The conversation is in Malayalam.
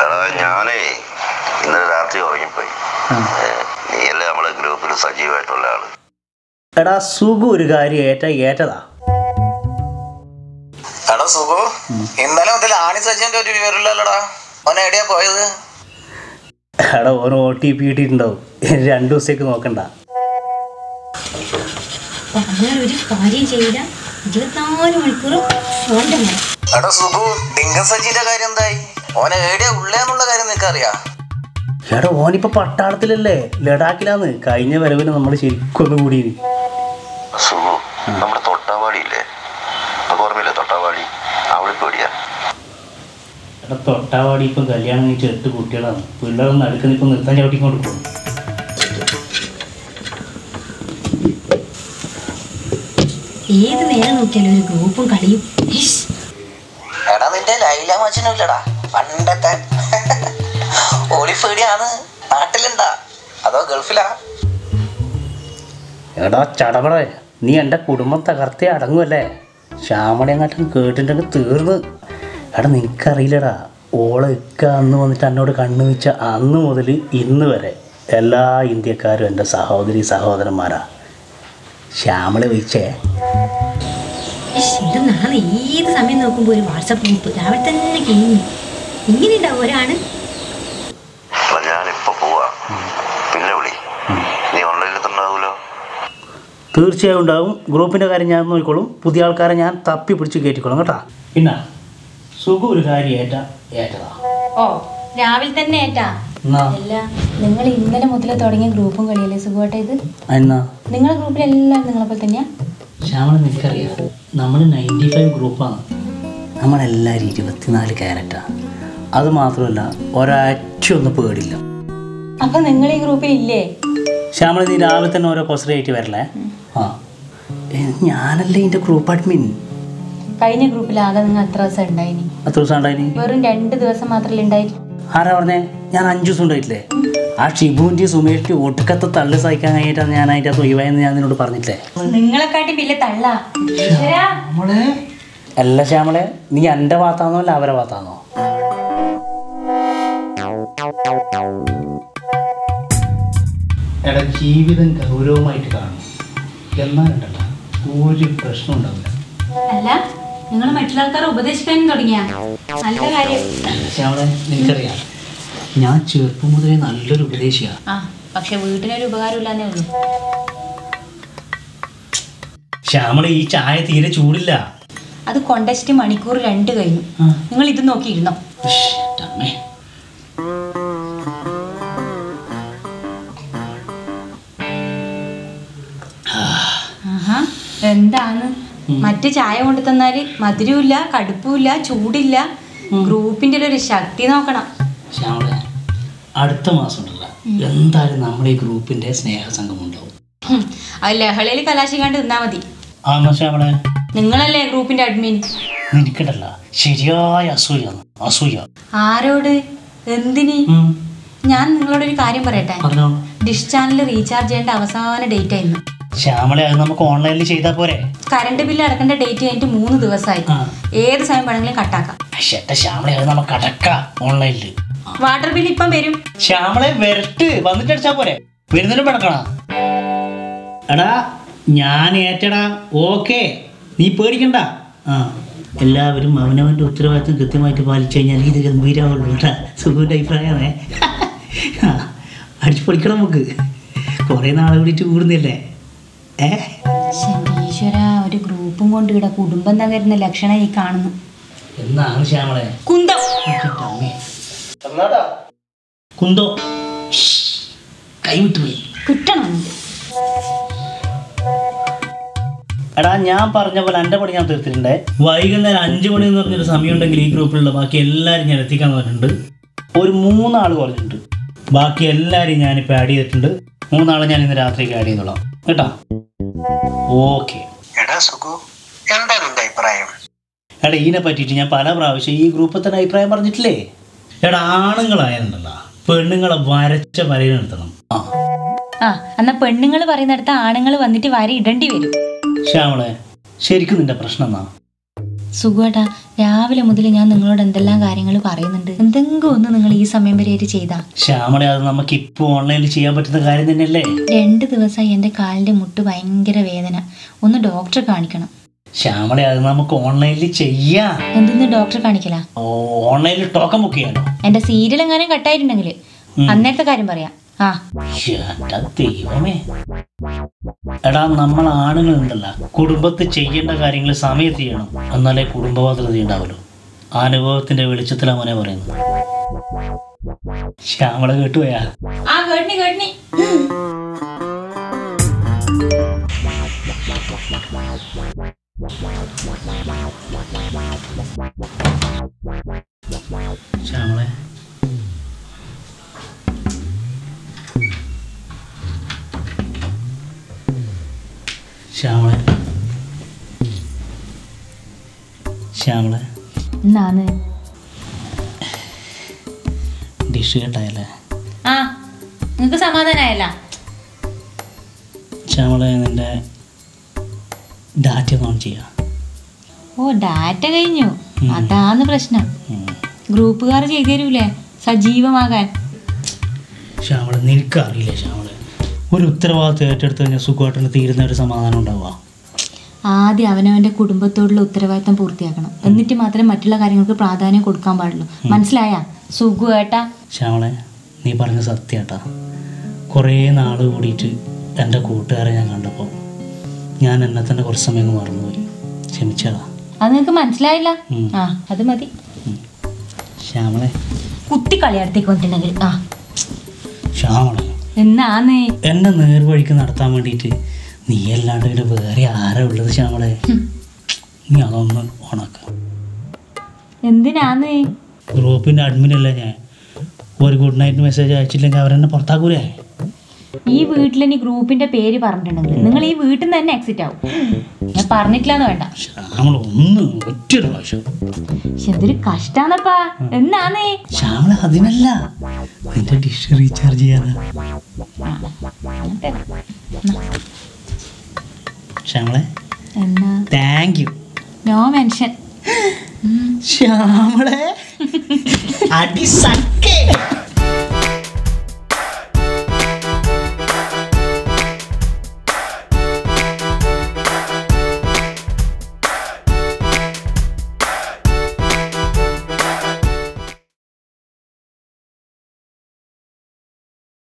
എടാ ഞാനേ ഇന്നലെ രാത്രി ഉറങ്ങിപ്പോയി ആ. ഏ, നീയല്ലേ നമ്മളെ ഗ്രൂപ്പിൽ സജീവമായിട്ടുള്ള ആള് എടാ സുഖം ഒരു കാര്യം ഏറ്റ ഏറ്റതാ എടാ സുഖു ഇന്നലെ മുതൽ ആണി സജ്ജന്റെ ഒരു വിവരമില്ലല്ലോടാ അവൻ എവിടെയാ പോയത് എടാ ഓരോ ഒ ടി പി ഇട്ടിട്ടുണ്ടാവും രണ്ടു ദിവസത്തേക്ക് നോക്കണ്ട പറഞ്ഞാൽ ഒരു കാര്യം ചെയ്യില്ല ഇരുപത്തിനാല് മണിക്കൂറും ഫോണിന്റെ മേലെ എടാ സുഖു ഡിങ്കൻ സജ്ജിന്റെ കാര്യം എന്തായി ഓനെ എവിടെയാ ഉള്ളേന്നുള്ള കാര്യം നിനക്കറിയാ എടാ ഓനിപ്പോ പട്ടാളത്തിലല്ലേ ലഡാക്കിലാന്ന് കഴിഞ്ഞ വരവിന് നമ്മൾ ശരിക്കും ഒന്ന് കൂടി സുഖു നമ്മുടെ തൊട്ടാവാടി ഇല്ലേ നമുക്ക് ഓർമ്മയില്ലേ തൊട്ടാവാടി അവളെ പേടിയാ എടാ തൊട്ടാവാടി ഇപ്പം കല്യാണം കഴിച്ച് എട്ട് കുട്ടികളാണ് പിള്ളേരൊന്നും അടുക്കുന്ന ഇപ്പം നിർത്താൻ ചവിട്ടിക്കൊണ്ട് പോകും ഏത് നേരം നോക്കിയാലും ഒരു ഗ്രൂപ്പും കളിയും ഇഷ്. എടാ നിന്റെ ലൈല മച്ചനും ഇല്ലടാ പണ്ടത്തെ ഓളിഫേടിയാണ് നാട്ടിലുണ്ടാ അതോ ഗൾഫിലാ എടാ ചടപടേ നീ എൻ്റെ കുടുംബം തകർത്തേ അടങ്ങുമല്ലേ ശ്യാമളെങ്ങാട്ടും കേട്ടിട്ടുണ്ടെങ്കിൽ തീർന്ന് എടാ നിനക്കറിയില്ലടാ ഓളെ ഇക്ക അന്ന് വന്നിട്ട് എന്നോട് കണ്ണു വെച്ച അന്ന് മുതൽ ഇന്ന് വരെ എല്ലാ ഇന്ത്യക്കാരും എൻ്റെ സഹോദരി സഹോദരന്മാരാ ശ്യാമളെ വെച്ചേ ഇഷ്, ഇത് നാളെ ഏത് സമയം നോക്കുമ്പോൾ ഒരു വാട്സപ്പ് ഗ്രൂപ്പ് രാവിലെ തന്നെ കഴിഞ്ഞു ഇങ്ങനെ ഉണ്ടാവും ഒരാണ് എടാ ഞാനിപ്പോ പോവാ പിന്നെ വിളി നീ ഓൺലൈനിൽ ഉണ്ടാവൂലോ തീർച്ചയായും ഉണ്ടാവും ഗ്രൂപ്പിൻ്റെ കാര്യം ഞാൻ നോക്കിക്കോളും പുതിയ ആൾക്കാരെ ഞാൻ തപ്പി പിടിച്ച് കയറ്റിക്കോളും കേട്ടാ പിന്നെ സുഖം ഒരു കാര്യം ഏറ്റ ഏറ്റതാ ഓ രാവിലെ തന്നെ ഏറ്റാ എന്നാ അല്ല നിങ്ങൾ ഇന്നലെ മുതൽ തുടങ്ങിയ ഗ്രൂപ്പും കളിയല്ലേ സുഖമായിട്ട് ഇത് എന്നാ നിങ്ങളുടെ ഗ്രൂപ്പിൽ എല്ലാവരും നിങ്ങളെ പോലെ തന്നെയാ ശ്യാമള നിനക്കറിയാം നമ്മൾ നയൻറ്റി ഫൈവ് ഗ്രൂപ്പാണ് നമ്മളെല്ലാവരും ഇരുപത്തിനാല് ക്യാരറ്റാ അത് മാത്രമല്ല ഒരാഴ്ച ഒന്നും പേടില്ല അപ്പൊ നിങ്ങൾ ഈ ഗ്രൂപ്പിൽ ഇല്ലേ ശ്യാമള നീ രാവിലെ തന്നെ ഓരോ കൊസറായിട്ട് വരല്ലേ ആ ഏ, ഞാനല്ലേ ഇതിൻ്റെ ഗ്രൂപ്പ് അഡ്മിൻ കഴിഞ്ഞ ഗ്രൂപ്പിൽ ആകെ നിങ്ങൾ എത്ര ദിവസം ഉണ്ടായിനി എത്ര ദിവസം ഉണ്ടായിനി വെറും രണ്ട് ദിവസം മാത്രമല്ലേ ഉണ്ടായിട്ടു ആരാ പറഞ്ഞേ ഞാൻ അഞ്ച് ദിവസം ഉണ്ടായിട്ടില്ലേ ആ ഷിബുവിൻ്റെ സുമേഷിൻ്റെ ഒടുക്കത്തെ തള്ളു സഹിക്കാൻ കഴിഞ്ഞിട്ടാണ് ഞാൻ അതിൻ്റെ അകത്ത് ഒഴിവായെന്ന് ഞാൻ നിന്നോട് പറഞ്ഞില്ലേ നിങ്ങളെക്കാട്ടി വലിയ തള്ള അല്ല ശ്യാമളെ നീ എൻ്റെ ഭാഗത്താണോ അല്ല അവരെ ഭാഗത്താണോ എടാ ജീവിതം ഗൗരവമായിട്ട് കാണും എന്നാലുണ്ടല്ല ഒരു പ്രശ്നം ഉണ്ടാവില്ല അല്ല നിങ്ങൾ മറ്റുള്ള ആൾക്കാരെ ഉപദേശിക്കാനും തുടങ്ങിയ നല്ല കാര്യം അല്ല ശ്യാമളെ നിനക്കറിയാം ഞാൻ ചെറുപ്പം മുതലേ നല്ലൊരു ഉപദേശിയാണ് ആ പക്ഷെ വീട്ടിനൊരു ഉപകാരമില്ലാന്നേ ഉള്ളൂ ശ്യാമളെ ഈ ചായ തീരെ ചൂടില്ല അത് കൊണ്ടച്ചിട്ട് മണിക്കൂർ രണ്ട് കഴിഞ്ഞു ആ. നിങ്ങൾ ഇത് നോക്കിയിരുന്നോ ഉഷ്, ടമ്മേ. ആഹാ എന്താണ് മറ്റ് ചായ കൊണ്ടു തന്നാല് മധുരമില്ല കടുപ്പുമില്ല ചൂടില്ല ഗ്രൂപ്പിന്റെ ഒരു ശക്തി നോക്കണം ശ്യാമളെ അടുത്ത മാസം ഉണ്ടല്ല എന്തായാലും നമ്മുടെ ഈ ഗ്രൂപ്പിന്റെ സ്നേഹസംഗമം ഉണ്ടാവും ഹും, അത് ലഹളയിൽ കലാശിക്കാണ്ട് നിന്നാ മതി ആണോ ശ്യാമളെ നിങ്ങളല്ലേ ഗ്രൂപ്പിന്റെ അഡ്മിൻ നിനക്കിട്ടല്ല ശരിയായ അസൂയാണ് അസൂയ ആരോട് എന്തിന് ഉം, ഞാൻ നിങ്ങളോടൊരു കാര്യം പറയട്ടെ പറഞ്ഞോ ഡിഷ് ചാനൽ റീചാർജ് ചെയ്യേണ്ട അവസാന ഡേറ്റ് ആയിരുന്നു ശ്യാമളെ അത് നമുക്ക് ഓൺലൈനിൽ ചെയ്താൽ പോരെ കറണ്ട് ബില്ല് അടക്കേണ്ട ഡേറ്റ് കഴിഞ്ഞിട്ട് മൂന്ന് ദിവസമായി ആ. ഏത് സമയം വേണമെങ്കിലും കട്ടാക്കാം ചേട്ട ശ്യാമളെ അത് നമുക്ക് അടക്കാം ഓൺലൈനിൽ വാട്ടർ ബില്ല് ഇപ്പം വരും ശ്യാമളെ വരട്ട് വന്നിട്ട് അടിച്ചാ പോരെ വരുന്നതിനും പടക്കണ എടാ ഞാൻ ഏറ്റടാ ഓക്കെ നീ പേടിക്കണ്ട ആ എല്ലാവരും അവനവൻ്റെ ഉത്തരവാദിത്വം കൃത്യമായിട്ട് പാലിച്ചു കഴിഞ്ഞാൽ ഇത് ഗംഭീരമാവുള്ളൂ കേട്ടാ സുഖുവിൻ്റെ അഭിപ്രായമാണേ ആ അടിച്ചു പൊളിക്കണം നമുക്ക് കുറേ നാളെ കൂടിയിട്ട് കൂടുന്നില്ലേ ഏ ഈശ്വര ഒരു ഗ്രൂപ്പും കൊണ്ട് ഇവിടെ കുടുംബം തകരുന്ന ലക്ഷണം ഈ കാണുന്നു എന്നാണ് ശ്യാമളെ കുന്തം അമ്മേ. കുന്തോ കൈവിട്ടു പോയി കിട്ടണം ഇത്. എടാ ഞാൻ പറഞ്ഞ പോലെ എൻ്റെ പണി ഞാൻ തീർത്തിട്ടുണ്ട് വൈകുന്നേരം അഞ്ച് മണി എന്ന് പറഞ്ഞൊരു സമയം ഉണ്ടെങ്കിൽ ഈ ഗ്രൂപ്പിലുള്ള ബാക്കി എല്ലാവരും ഞാൻ എത്തിക്കാൻ പറഞ്ഞിട്ടുണ്ട് ഒരു മൂന്നാൾ കുറഞ്ഞിട്ടുണ്ട് ബാക്കി എല്ലാവരെയും ഞാനിപ്പോൾ ആഡ് ചെയ്തിട്ടുണ്ട് മൂന്നാളെ ഞാൻ ഇന്ന് രാത്രിക്ക് ആഡ് ചെയ്തോളാം കേട്ടോ ഓക്കെ എടാ സുഖു എന്താ നിന്റെ അഭിപ്രായം എടാ ഇതിനെ പറ്റിയിട്ട് ഞാൻ പല പ്രാവശ്യം ഈ ഗ്രൂപ്പിൽ തന്നെ അഭിപ്രായം പറഞ്ഞിട്ടില്ലേ എടാ ആണുങ്ങളായാലുണ്ടല്ലോ പെണ്ണുങ്ങളെ വരച്ച വരയിൽ നിർത്തണം ആ ആ എന്നാ പെണ്ണുങ്ങൾ പറയുന്നിടത്ത് ആണുങ്ങൾ വന്നിട്ട് വരി ഇടേണ്ടി വരും ശ്യാമളെ ശരിക്കും നിന്റെ പ്രശ്നം എന്നാ സുഖേട്ടാ രാവിലെ മുതൽ ഞാൻ നിങ്ങളോട് എന്തെല്ലാം കാര്യങ്ങൾ പറയുന്നുണ്ട് എന്തെങ്കിലും ഒന്ന് നിങ്ങൾ ഈ സമയം വരെയായിട്ട് ചെയ്താ ശ്യാമളെ അത് നമുക്ക് ഇപ്പോൾ ഓൺലൈനിൽ ചെയ്യാൻ പറ്റുന്ന കാര്യം തന്നെയല്ലേ രണ്ട് ദിവസമായി എൻ്റെ കാലിൻ്റെ മുട്ട് ഭയങ്കര വേദന ഒന്ന് ഡോക്ടറെ കാണിക്കണം ശ്യാമളെ അത് നമുക്ക് ഓൺലൈനിൽ ചെയ്യാം എന്തെന്ന് ഡോക്ടറെ കാണിക്കലാ ഓൺലൈനിൽ ടോക്കൺ ബുക്ക് ചെയ്യാനോ എൻ്റെ സീരിയൽ എങ്ങാനും കട്ടായിട്ടുണ്ടെങ്കിൽ അന്നേരത്തെ കാര്യം പറയാം ആ എന്റെ ദൈവമേ എടാ നമ്മൾ ആണുങ്ങളുണ്ടല്ലോ കുടുംബത്തിൽ ചെയ്യേണ്ട കാര്യങ്ങൾ സമയത്ത് ചെയ്യണം എന്നാലേ കുടുംബഭദ്രത ഉണ്ടാവുള്ളൂ ആ അനുഭവത്തിന്റെ വെളിച്ചത്തിലാ മോനെ പറയുന്നത് ശ്യാമള കേട്ടുപോയാ ആ കേട്ടിനി കേട്ടിനി ശ്യാമളെ ശ്യാമളെ ശ്യാമളെ എന്നാന്ന് ഡിഷ് കേട്ടായല്ലേ ആ നിങ്ങൾക്ക് സമാധാനമായല്ല ശ്യാമളെ നിന്റെ ഡാറ്റ ഓൺ ചെയ്യാം ഓ ഡാറ്റ കഴിഞ്ഞു അതാണ് പ്രശ്നം ഗ്രൂപ്പുകാർ ചെയ്തു തരൂലേ സജീവമാകാൻ ശ്യാമളെ നിനക്കറിയില്ല ശ്യാമളെ ഒരു ഉത്തരവാദിത്വം ഏറ്റെടുത്ത് കഴിഞ്ഞാൽ സുഖമായിട്ടുണ്ട് തീരുന്ന ഒരു സമാധാനം ഉണ്ടാവുക ആദ്യം അവനവന്റെ കുടുംബത്തോടുള്ള ഉത്തരവാദിത്തം പൂർത്തിയാക്കണം എന്നിട്ട് മാത്രമേ മറ്റുള്ള കാര്യങ്ങൾക്ക് പ്രാധാന്യം കൊടുക്കാൻ പാടുള്ളൂ മനസ്സിലായ സുഖുവേട്ടാ ശ്യാമളെ നീ പറഞ്ഞ സത്യാട്ടാ കുറേ നാൾ കൂടിയിട്ട് എൻ്റെ കൂട്ടുകാരെ ഞാൻ കണ്ടപ്പോൾ ഞാൻ എന്നെ തന്നെ കുറച്ച് സമയം അങ്ങ് മറന്നുപോയി ക്ഷമിച്ചതാ അത് നിങ്ങൾക്ക് മനസ്സിലായില്ല ഉം. ആ അത് മതി ശ്യാമളെ കുത്തി കളിയടുത്തേക്ക് വന്നിട്ടുണ്ടെങ്കിൽ ആ ശ്യാമളെ എന്നാന്ന് എന്നെ നേർവഴിക്ക് നടത്താൻ വേണ്ടിയിട്ട് നീ അല്ലാണ്ട് പിന്നെ വേറെ ആരാ ഉള്ളത് ശ്യാമളെ നീ അതൊന്ന് ഉണക്കാം എന്തിനാന്ന് ഗ്രൂപ്പിൻ്റെ അഡ്മിനല്ലേ ഞാൻ ഒരു ഗുഡ് നൈറ്റ് മെസ്സേജ് അയച്ചില്ലെങ്കിൽ അവരെന്നെ പുറത്താക്കൂലേ ഈ വീട്ടിൽ ഇനി ഗ്രൂപ്പിന്റെ പേര് പറഞ്ഞിട്ടുണ്ടെങ്കിൽ നിങ്ങൾ ഈ വീട്ടിൽ നിന്ന് തന്നെ എക്സിറ്റ് ആവും ഞാൻ പറഞ്ഞിട്ടില്ലാന്ന് വേണ്ട ശ്യാമള ഒന്ന് ഒറ്റൊരു പ്രാവശ്യം പക്ഷെ എന്തൊരു കഷ്ടാന്നപ്പാ എന്നാന്ന് ശ്യാമള അതിനല്ല നിന്റെ ഡിഷ് റീചാർജ് ചെയ്യാനാ ശ്യാമളെ എന്നാ താങ്ക് യു നോ മെൻഷൻ ശ്യാമളെ അടി